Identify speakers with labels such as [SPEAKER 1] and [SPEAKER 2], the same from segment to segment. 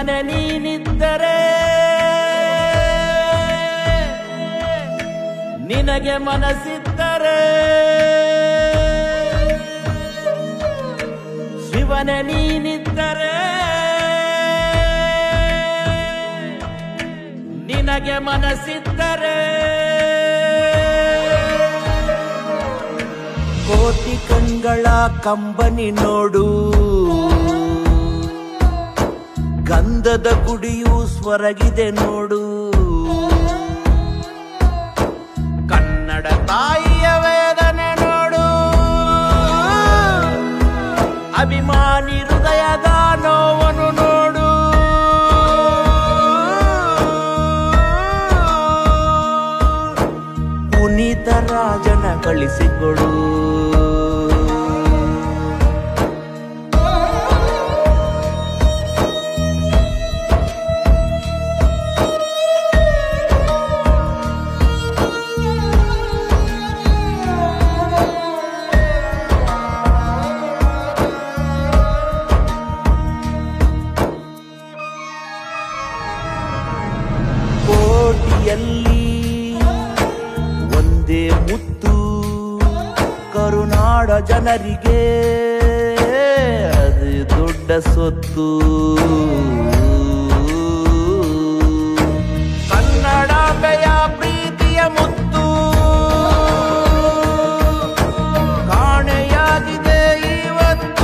[SPEAKER 1] ಶಿವನೇ ನೀನಿದ್ದರೆ ನಿನಗೆ ಮನಸ್ಸಿದ್ದರೆ ಶಿವನೇ ನೀನಿದ್ದರೆ ನಿನಗೆ ಮನಸ್ಸಿದ್ದರೆ ಕೋಟಿ ಕಣ್ಗಳ ಕಂಬನಿ ನೋಡು ಗಂಧದ ಗುಡಿಯು ಸ್ವರಗಿದೆ ನೋಡು ಕನ್ನಡ ತಾಯಿಯ ವೇದನೆ ನೋಡು ಅಭಿಮಾನಿ ಹೃದಯದ ನೋವನ್ನು ನೋಡು ಪುನೀತ ರಾಜನ ಕಳಿಸಿಕೊಡು ಕೋಟಿಯಲ್ಲಿ ಒಂದೇ ಮುತ್ತು ಕರುನಾಡ ಜನರಿಗೆ ಅದು ದೊಡ್ಡ ಸೊತ್ತು ಕನ್ನಡಾಂಬೆಯ ಪ್ರೀತಿಯ ಮುತ್ತು ಕಾಣೆಯಾಗಿದೆ ಇವತ್ತು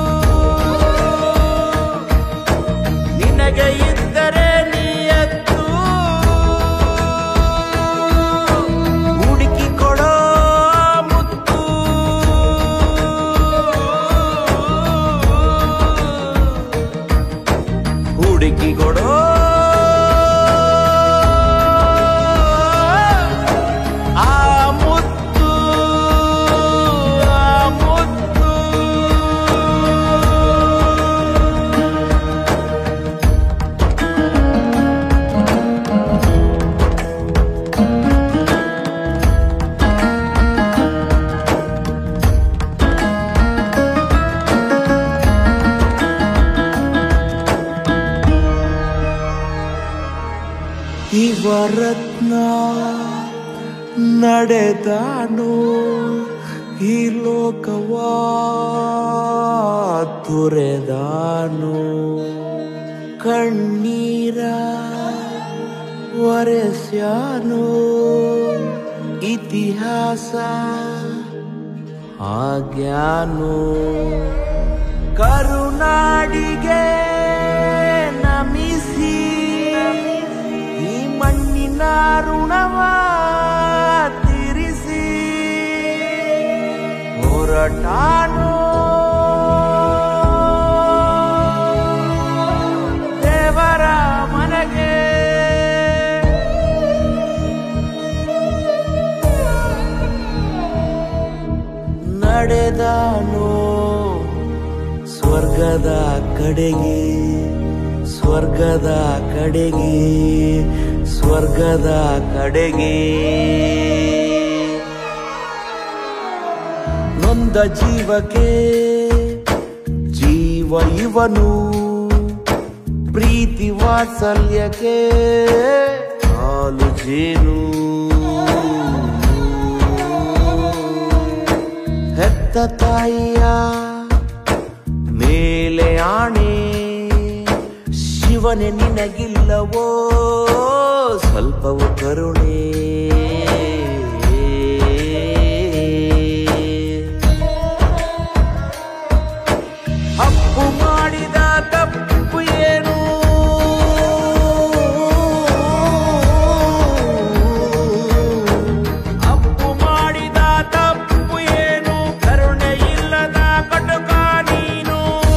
[SPEAKER 1] ನಿನಗೆ ಇದ್ದರೆ ನೀಯತ್ತು ಹುಡುಕಿ ಕೊಡೋ ಮುತ್ತು ಹುಡುಕಿ ಕೊಡೋ ಆ ಮುತ್ತು ಆ ಮುತ್ತು ಇವರತ್ನ ನಡೆದಾನು ಈ ಲೋಕವ ತುರೆದಾನು ಕಣ್ಣೀರ ಒರೆಸ್ಯಾನು ಇತಿಹಾಸ ಆಗ್ಯಾನು ಕರುನಾಡಿಗೆ ನಮಿಸಿ ಈ ಮಣ್ಣಿನ ಋಣವ ತೀರಿಸಿ ಹೊರಟಾನು ದೇವರ ಮನೆಗೆ ನಡೆದಾನು ಸ್ವರ್ಗದ ಕಡೆಗೆ ಸ್ವರ್ಗದ ಕಡೆಗೆ ಸ್ವರ್ಗದ ಕಡೆಗೆ ನೊಂದ ಜೀವಕ್ಕೆ ಜೀವ ಇವನು ಪ್ರೀತಿ ವಾತ್ಸಲ್ಯಕ್ಕೆ ಹಾಲು ಜೇನು ಹೆತ್ತ ತಾಯಿಯ ಮೇಲೆ ಆಣೆ ಶಿವನೇ ನಿನಗಿಲ್ಲವೋ ಸ್ವಲ್ಪವು ಕರುಣೆ ಅಪ್ಪು ಮಾಡಿದ ತಪ್ಪು ಏನು ಅಪ್ಪು ಮಾಡಿದ ತಪ್ಪು ಏನು ಕರುಣೆ ಇಲ್ಲದ ಕಟುಕ ನೀನು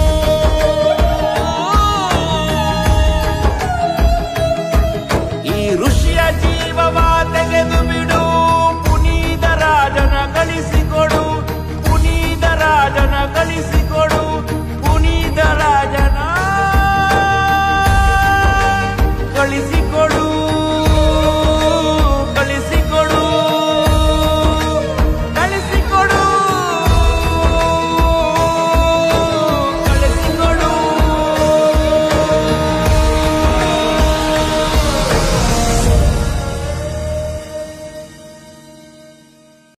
[SPEAKER 1] ಈ ಋಷಿಯ ಜೀವವ ತೆಗೆದು ಬಿಡು ಪುನೀತ ರಾಜನ ಕಳಿಸಿಕೊಡು ಪುನೀತ ರಾಜನ ಕಳಿಸಿಕೊಡು ಪುನೀತ ರಾಜನ ಕಳಿಸಿ